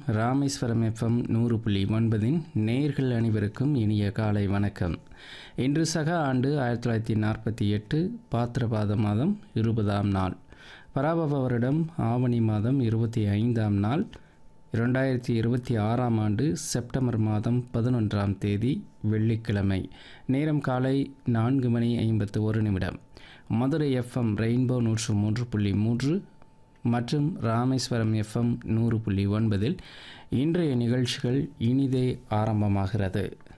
Rameswaram FM நூறு புள்ளி ஒன்பதின் நேர்கள் அனைவருக்கும் இனிய காலை வணக்கம் இன்று சக ஆண்டு ஆயிரத்தி தொள்ளாயிரத்தி நாற்பத்தி எட்டு பாத்திரபாத மாதம் இருபதாம் நாள் பராபவ வருடம் ஆவணி மாதம் இருபத்தி ஐந்தாம் நாள் இரண்டாயிரத்தி இருபத்தி ஆறாம் ஆண்டு செப்டம்பர் மாதம் பதினொன்றாம் தேதி வெள்ளிக்கிழமை நேரம் காலை நான்கு மணி ஐம்பத்து ஒரு நிமிடம் மதுரை எஃப்எம் ரெயின்போ நூற்று மூன்று புள்ளி மூன்று மற்றும் ராமேஸ்வரம் எஃப்எம் நூறு புள்ளி ஒன்பதில் இன்றைய நிகழ்ச்சிகள் இனிதே ஆரம்பமாகிறது